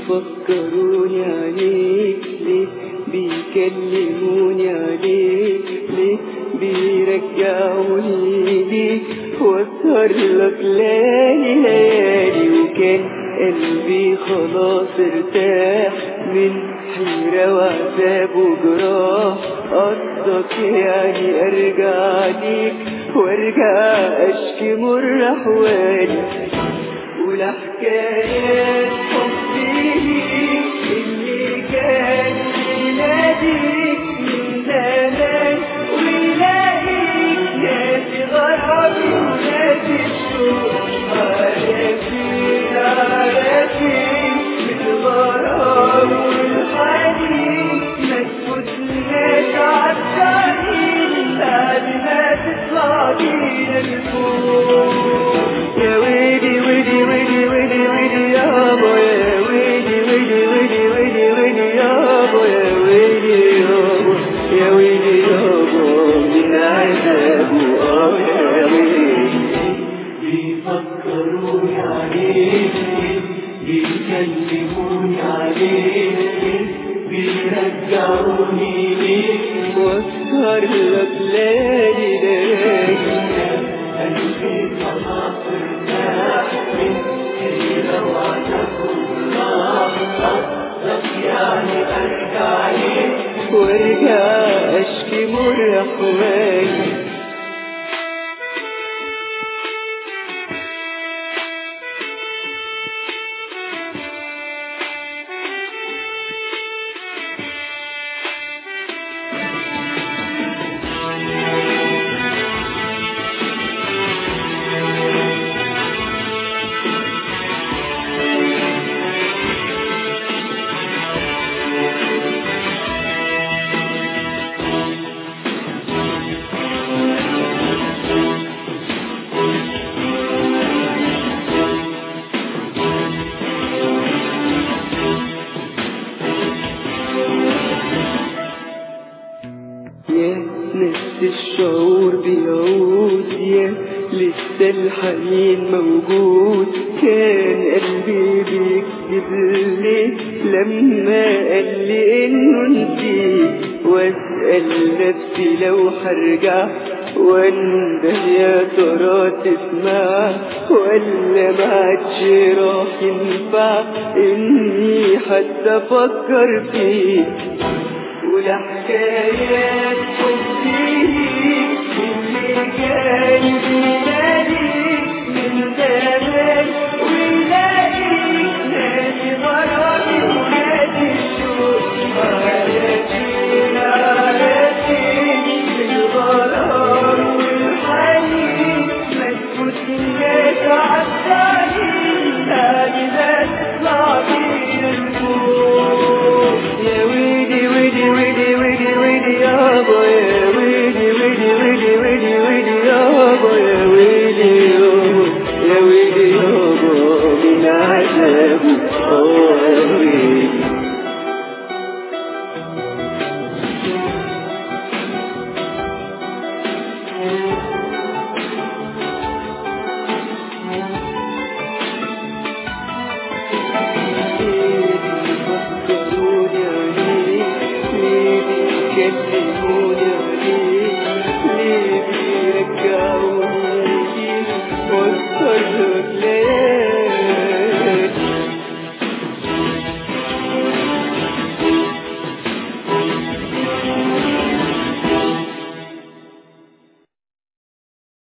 بيفكروني عليك ليه بيكلموني عليك ليه بيرجعوني ليك واسهر لك ليالي ليالي وكان قلبي خلاص ارتاح من حيرة وعذاب وجراح قصدك يعني ارجع ليك وارجع اشكي مر احوالي ولا حكايات حبي ليك اللي كان يناديك من زمان ويلاقيك ناسي غرامي وناسي الشوق عارفين عارفين بالغرام والحنين ما تفوتناش عالطريق بعد ما تطلع بينا لفوق يا ويلي ويلي ويلي ويلي ويلي يابا يا ويلي ويلي ويلي ويلي ويلي يابا يا ويلي يابا يا ويلي يابا من عذابه اه يا ويلي بيفكروني عليك بيكلموني عليك بيرجعوني ليك واسهر لك ليالي ليالي قلبي خلاص ارتاح من حيرة وعذاب وجراح قصدك يعني ارجع ليك وارجع اشكي مر احوالي يا نفس الشعور بيعود يا لسه الحنين موجود كان قلبي بيكذب ليه لما قال لي انه نسيت واسأل نفسي لو هرجع وانده يا ترى تسمع ولا ما عادش راح ينفع اني حتى افكر فيك ولا حكايات حبي اللي كان بيناديك من زمان ويلاقيك نادي غرامي ونادي الشوق عارفين عارفين بالغرام والحنين ما تفوتناش عالطريق بعد ما تطلع بينا الفوق يا ويلي ويلي ويلي ويلي ويلي يابا يا ويلي ويلي ويلي ويلي ويلي يابا يا ويلي يابا يا ويلي يابا من عذابه اه يا ويلي بيفكروني عليك ليه بيكلموني